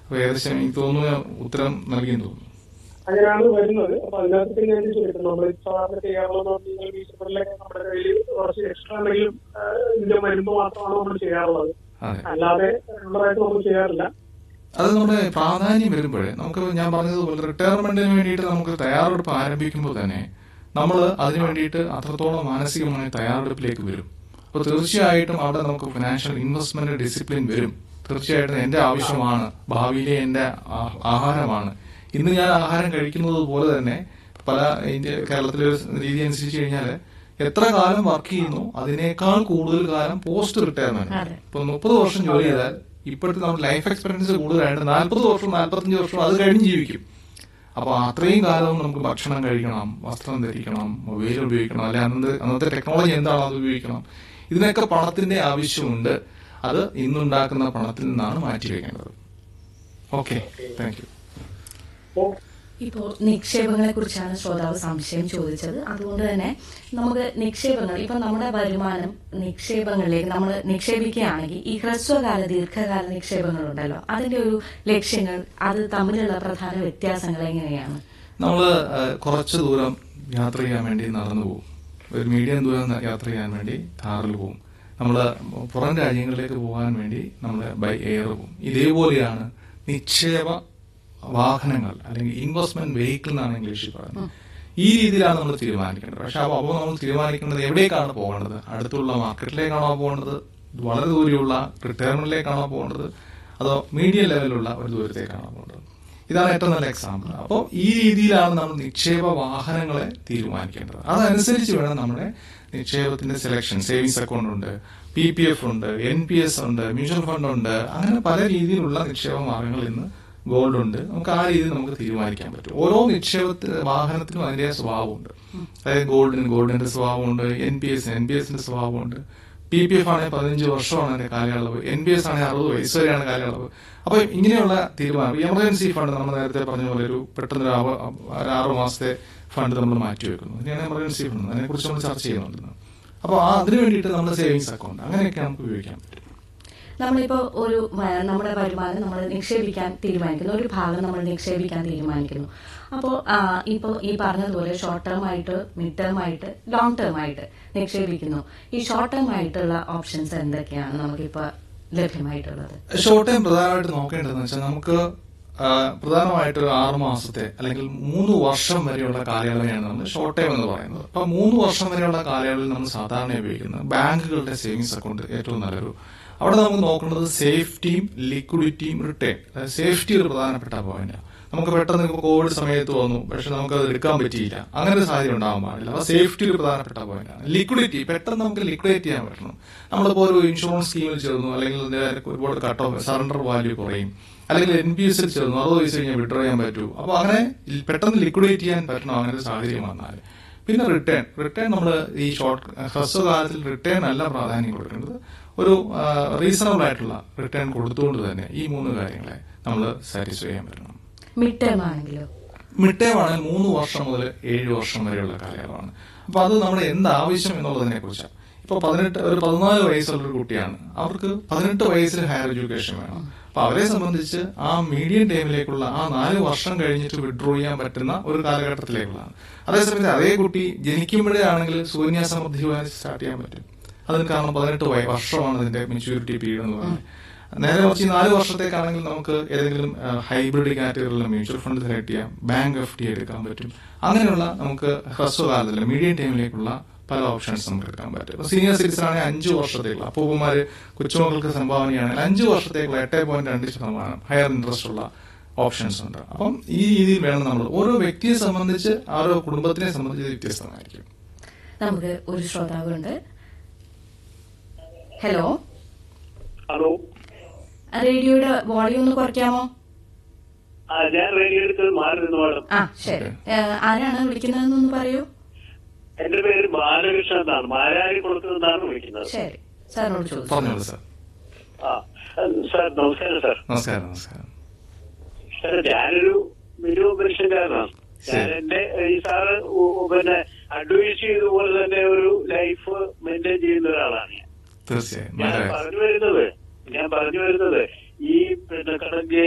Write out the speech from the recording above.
അപ്പൊ ഏകദേശം എനിക്ക് തോന്നുന്നു ഉത്തരം നൽകിയെന്ന് തോന്നുന്നു അങ്ങനെയാണ് വരുന്നത് അപ്പൊ അതിനകത്ത് പിന്നെ എന്ത് ചോദിക്കും നമ്മൾ സാധാരണ ചെയ്യാറുള്ളത് നിങ്ങൾ വീശുകളിലൊക്കെ നമ്മുടെ കയ്യിൽ കുറച്ച് എക്സ്ട്രാ എന്തെങ്കിലും ആ, ഇതിന്റെ വരുമ്പോ മാത്രമാണ് നമ്മൾ ചെയ്യാറുള്ളത് അതെ അല്ലാതെ ഉള്ളതായിട്ട് നമ്മൾ ചെയ്യാറില്ല അത് നമ്മുടെ പ്രാധാന്യം വരുമ്പോഴേ നമുക്ക് ഞാൻ പറഞ്ഞതുപോലെ റിട്ടയർമെന്റിന് വേണ്ടിയിട്ട് നമുക്ക് തയ്യാറെടുപ്പ് ആരംഭിക്കുമ്പോൾ തന്നെ നമ്മൾ അതിനു വേണ്ടിയിട്ട് അത്രത്തോളം മാനസികമായ തയ്യാറെടുപ്പിലേക്ക് വരും അപ്പോൾ തീർച്ചയായിട്ടും അവിടെ നമുക്ക് ഫിനാൻഷ്യൽ ഇൻവെസ്റ്റ്മെന്റ് ഡിസിപ്ലിൻ വരും തീർച്ചയായിട്ടും എന്റെ ആവശ്യമാണ് ഭാവിയിലെ എന്റെ ആ- ആഹാരമാണ് ഇന്ന് ഞാൻ ആഹാരം കഴിക്കുന്നത് പോലെ തന്നെ പല ഇന്ത്യ കേരളത്തിലെ ഒരു രീതി അനുസരിച്ച് കഴിഞ്ഞാൽ എത്ര കാലം വർക്ക് ചെയ്യുന്നു അതിനേക്കാൾ കൂടുതൽ കാലം പോസ്റ്റ് റിട്ടയർമെന്റ് അതെ. ഇപ്പൊ മുപ്പത് വർഷം ജോലി ചെയ്താൽ ഇപ്പോഴത്തെ നമ്മുടെ ലൈഫ് എക്സ്പെക്ടൻസി കൂടുതലായിട്ട് നാൽപ്പത് വർഷം നാൽപ്പത്തഞ്ച് വർഷം അത് കഴിഞ്ഞ് ജീവിക്കും അപ്പൊ അത്രയും കാലം നമുക്ക് ഭക്ഷണം കഴിക്കണം വസ്ത്രം ധരിക്കണം മൊബൈൽ ഉപയോഗിക്കണം അല്ലെ അന്നത്തെ അന്നത്തെ ടെക്നോളജി എന്താണോ അത് ഉപയോഗിക്കണം ഇതിനൊക്കെ പണത്തിന്റെ ആവശ്യമുണ്ട് അത് ഇന്നുണ്ടാക്കുന്ന പണത്തിൽ നിന്നാണ് മാറ്റിവെക്കേണ്ടത് ഓക്കെ താങ്ക് യു അപ്പോ ഇപ്പോൾ നിക്ഷേപങ്ങളെ കുറിച്ചാണ് ശ്രോതാവ് സംശയം ചോദിച്ചത് അതുകൊണ്ട് തന്നെ നമുക്ക് നിക്ഷേപങ്ങൾ ഇപ്പൊ നമ്മുടെ വരുമാനം നിക്ഷേപങ്ങളിലേക്ക് നമ്മൾ നിക്ഷേപിക്കുകയാണെങ്കിൽ ഈ ഹ്രസ്വകാല ദീർഘകാല നിക്ഷേപങ്ങളുണ്ടല്ലോ അതിന്റെ ഒരു ലക്ഷ്യങ്ങൾ അത് തമ്മിലുള്ള പ്രധാന വ്യത്യാസങ്ങൾ എങ്ങനെയാണ് നമ്മൾ കുറച്ച് ദൂരം യാത്ര ചെയ്യാൻ വേണ്ടി നടന്നു പോകും ഒരു മീഡിയം ദൂരം യാത്ര ചെയ്യാൻ വേണ്ടി കാറിൽ പോകും നമ്മൾ പുറം രാജ്യങ്ങളിലേക്ക് പോകാൻ വേണ്ടി നമ്മൾ ബൈ എയർ പോകും ഇതേപോലെയാണ് നിക്ഷേപ വാഹനങ്ങൾ അല്ലെങ്കിൽ ഇൻവെസ്റ്റ്മെന്റ് വെഹിക്കിൾ എന്നാണ് ഇംഗ്ലീഷിൽ പറയുന്നത് ഈ രീതിയിലാണ് നമ്മൾ തീരുമാനിക്കേണ്ടത് പക്ഷെ അപ്പോൾ അപ്പോൾ നമ്മൾ തീരുമാനിക്കേണ്ടത് എവിടേക്കാണ് പോകേണ്ടത് അടുത്തുള്ള മാർക്കറ്റിലേക്കാണോ പോകേണ്ടത് വളരെ ദൂരെയുള്ള റിട്ടയർമെന്റിലേക്കാണോ പോകേണ്ടത് അതോ മീഡിയം ലെവലുള്ള ഒരു ദൂരത്തേക്കാണോ പോകേണ്ടത് ഇതാണ് ഏറ്റവും നല്ല എക്സാമ്പിൾ അപ്പോൾ ഈ രീതിയിലാണ് നമ്മൾ നിക്ഷേപ വാഹനങ്ങളെ തീരുമാനിക്കേണ്ടത് അതനുസരിച്ച് വേണം നമ്മുടെ നിക്ഷേപത്തിന്റെ സെലക്ഷൻ സേവിങ്സ് അക്കൗണ്ട് ഉണ്ട് പി പി എഫ് ഉണ്ട് എൻ പി എസ് ഉണ്ട് മ്യൂച്വൽ ഫണ്ട് ഉണ്ട് അങ്ങനെ പല രീതിയിലുള്ള നിക്ഷേപ മാർഗങ്ങൾ ഇന്ന് ഗോൾഡ് ഉണ്ട് നമുക്ക് ആ രീതിയിൽ നമുക്ക് തീരുമാനിക്കാൻ പറ്റും ഓരോ നിക്ഷേപത്തിന് വാഹനത്തിനും അതിന്റെ സ്വഭാവമുണ്ട് അതായത് ഗോൾഡിന് ഗോൾഡിന്റെ സ്വഭാവമുണ്ട് N P S N P എസിന്റെ സ്വഭാവമുണ്ട് പി പി എഫ് ആണെങ്കിൽ പതിനഞ്ച് വർഷമാണ് അതിന്റെ കാലയളവ് എൻ പി എസ് ആണെങ്കിൽ അറുപത് വയസ്സ് വരെയാണ് കാലയളവ് അപ്പൊ ഇങ്ങനെയുള്ള തീരുമാനം എമർജൻസി ഫണ്ട് നമ്മൾ നേരത്തെ പറഞ്ഞ പോലെ ഒരു പെട്ടെന്ന് ഒരു ആവ- ഒരു ആറു മാസത്തെ ഫണ്ട് നമ്മൾ മാറ്റിവെക്കുന്നു ഇതിനാണ് എമർജൻസി ഫണ്ട് അതിനെക്കുറിച്ച് നമ്മൾ ചർച്ച ചെയ്യുന്നുണ്ട് അപ്പോൾ ആ അതിന് വേണ്ടിയിട്ട് നമ്മുടെ സേവിങ്സ് അക്കൗണ്ട് അങ്ങനെയൊക്കെ നമുക്ക് ഉപയോഗിക്കാൻ പറ്റും നമ്മളിപ്പോ ഒരു വ- നമ്മുടെ വരുമാനം നമ്മൾ നിക്ഷേപിക്കാൻ തീരുമാനിക്കുന്നു ഒരു ഭാഗം നമ്മൾ നിക്ഷേപിക്കാൻ തീരുമാനിക്കുന്നു അപ്പോൾ ഇപ്പോൾ ഈ പറഞ്ഞതുപോലെ ഷോർട്ട് ടേം ആയിട്ട് മിഡ് ടേം ആയിട്ട് ലോങ് ടേം ആയിട്ട് നിക്ഷേപിക്കുന്നു ഈ ഷോർട്ട് ടേം ആയിട്ടുള്ള ഓപ്ഷൻസ് എന്തൊക്കെയാണ് നമുക്കിപ്പോൾ ലഭ്യമായിട്ടുള്ളത് ഷോർട്ട് ടൈം പ്രധാനമായിട്ട് നോക്കേണ്ടതെന്ന് വെച്ചാൽ നമുക്ക് ആ, പ്രധാനമായിട്ട് ഒരു ആറ് മാസത്തെ അല്ലെങ്കിൽ മൂന്ന് വർഷം വരെയുള്ള കാലയളവിനെയാണ് നമ്മൾ ഷോർട്ട് ടൈം എന്ന് പറയുന്നത് അപ്പൊ മൂന്ന് വർഷം വരെയുള്ള കാലയളവിൽ നമ്മൾ സാധാരണ ഉപയോഗിക്കുന്നത് ബാങ്കുകളുടെ സേവിങ്സ് അക്കൗണ്ട് ഏറ്റവും നല്ലൊരു അവിടെ നമുക്ക് നോക്കേണ്ടത് സേഫ്റ്റിയും ലിക്വിഡിറ്റിയും റിട്ടേൺ സേഫ്റ്റി ഒരു പ്രധാനപ്പെട്ട പോയിന്റാണ് നമുക്ക് പെട്ടെന്ന് ഇപ്പോൾ കോവിഡ് സമയത്ത് വന്നു പക്ഷെ നമുക്ക് അത് എടുക്കാൻ പറ്റിയില്ല അങ്ങനെ ഒരു സാഹചര്യം ഉണ്ടാവാൻ പാടില്ല അപ്പൊ സേഫ്റ്റി ഒരു പ്രധാനപ്പെട്ട പോയിന്റാണ് ലിക്വിഡിറ്റി പെട്ടെന്ന് നമുക്ക് ലിക്വിഡേറ്റ് ചെയ്യാൻ പറ്റണം നമ്മളിപ്പോൾ ഒരു ഇൻഷുറൻസ് സ്കീമിൽ ചേർന്നു അല്ലെങ്കിൽ ഇതിന്റെ ഒരുപാട് കട്ട് ഓഫ് സറണ്ടർ വാല്യൂ കുറയും അല്ലെങ്കിൽ എൻ പി എസിൽ ചേർന്നു അറുപത് വയസ്സ് കഴിഞ്ഞാൽ വിഡ്രോ ചെയ്യാൻ പറ്റൂ അപ്പൊ അങ്ങനെ പെട്ടെന്ന് ലിക്വിഡേറ്റ് ചെയ്യാൻ പറ്റണം അങ്ങനെ ഒരു സാഹചര്യം വന്നാൽ പിന്നെ റിട്ടേൺ റിട്ടേൺ നമ്മൾ ഈ ഷോർട്ട് ഹ്രസ്വകാലത്തിൽ റിട്ടേൺ അല്ല പ്രാധാന്യം കൊടുക്കേണ്ടത് ഒരു റീസണബിൾ ആയിട്ടുള്ള റിട്ടേൺ കൊടുത്തുകൊണ്ട് തന്നെ ഈ മൂന്ന് കാര്യങ്ങളെ നമ്മൾ സാറ്റിസ്ഫൈ ചെയ്യാൻ പറ്റണം മിഡ് ടേം ആണെങ്കിലോ മിഡ് ടൈം ആണെങ്കിൽ മൂന്ന് വർഷം മുതൽ ഏഴ് വർഷം വരെയുള്ള കാലയളവാണ് അപ്പൊ അത് നമ്മുടെ എന്ത് ആവശ്യം എന്നുള്ളതിനെ കുറിച്ചാണ് ഇപ്പൊ പതിനെട്ട് ഒരു പതിനാല് വയസ്സുള്ള ഒരു കുട്ടിയാണ് അവർക്ക് പതിനെട്ട് വയസ്സിൽ ഹയർ എഡ്യൂക്കേഷൻ വേണം അപ്പൊ അവരെ സംബന്ധിച്ച് ആ മീഡിയം ടൈമിലേക്കുള്ള ആ നാല് വർഷം കഴിഞ്ഞിട്ട് വിഡ്രോ ചെയ്യാൻ പറ്റുന്ന ഒരു കാലഘട്ടത്തിലേക്കുള്ളതാണ് അതേസമയത്ത് അതേ കുട്ടി ജനിക്കുമ്പോഴേ ആണെങ്കിൽ സൂര്യ സമൃദ്ധിയുമായി സ്റ്റാർട്ട് ചെയ്യാൻ പറ്റും അതിന് കാരണം പതിനെട്ട് വയ- വർഷമാണ് അതിന്റെ മെച്യൂരിറ്റി പീരീഡ് എന്ന് പറയുന്നത് നേരെ മറിച്ച് ഈ നാല് വർഷത്തേക്കാണെങ്കിൽ നമുക്ക് ഏതെങ്കിലും ഹൈബ്രിഡ് കാറ്റഗറിയിലുള്ള മ്യൂച്വൽ ഫണ്ട് സെലക്ട് ചെയ്യാം ബാങ്ക് എഫ് ഡി എടുക്കാൻ പറ്റും അങ്ങനെയുള്ള നമുക്ക് ഹ്രസ്വകാലത്തിൽ മീഡിയം ടൈമിലേക്കുള്ള പല ഓപ്ഷൻസ് നമുക്ക് എടുക്കാൻ പറ്റും സീനിയർ സിറ്റിസൺ ആണെങ്കിൽ അഞ്ച് വർഷത്തേക്കുള്ള അപ്പൂപ്പന്മാര് കൊച്ചുമക്കൾക്ക് സംഭാവനയാണെങ്കിൽ അഞ്ച് വർഷത്തേക്കുള്ള എട്ട് പോയിന്റ് രണ്ട് ശതമാനം ഹയർ ഇൻട്രസ്റ്റ് ഉള്ള ഓപ്ഷൻസ് ഉണ്ട് അപ്പം ഈ രീതിയിൽ വേണം നമ്മൾ ഓരോ വ്യക്തിയെ സംബന്ധിച്ച് ഓരോ കുടുംബത്തിനെ സംബന്ധിച്ച് ഇത് വ്യത്യസ്തമായിരിക്കും നമുക്ക് ഒരു ശ്രോതാവുണ്ട് ഹലോ ഹലോ റേഡിയോയുടെ വോളിയം ഒന്ന് കുറയ്ക്കാമോ ആ ഞാൻ റേഡിയോ എടുത്ത് മാറി നിന്ന് പാടും ആ ശരി ഏഹ്, ആരാണ് വിളിക്കുന്നതെന്നൊന്ന് പറയൂ എന്റെ പേര് ബാലകൃഷ്ണൻ എന്നാണ് മാരാരി കൊടുക്കുന്നതാണ് വിളിക്കുന്നത് ശരി സാറിനോട് ചോദിച്ചു പറഞ്ഞോളൂ സാർ ആ സാർ നമസ്കാരം സാർ നമസ്കാരം നമസ്കാരം സാർ ഞാനൊരു മിനിമം പെൻഷൻകാരനാണ് ഞാൻ ശരി. എന്റെ ഈ സാറ് ഉ- ഉ- പിന്നെ അഡ്വൈസ് ചെയ്തതുപോലെ തന്നെ ഒരു ലൈഫ് മെയിൻറ്റെയിൻ ചെയ്യുന്ന ഒരാളാണ് ഞാൻ തീർച്ചയായും ഞാൻ വളരെ പറഞ്ഞു വരുന്നത് ഞാൻ പറഞ്ഞു വരുന്നത് ഈ പിന്നെ കണക്ക്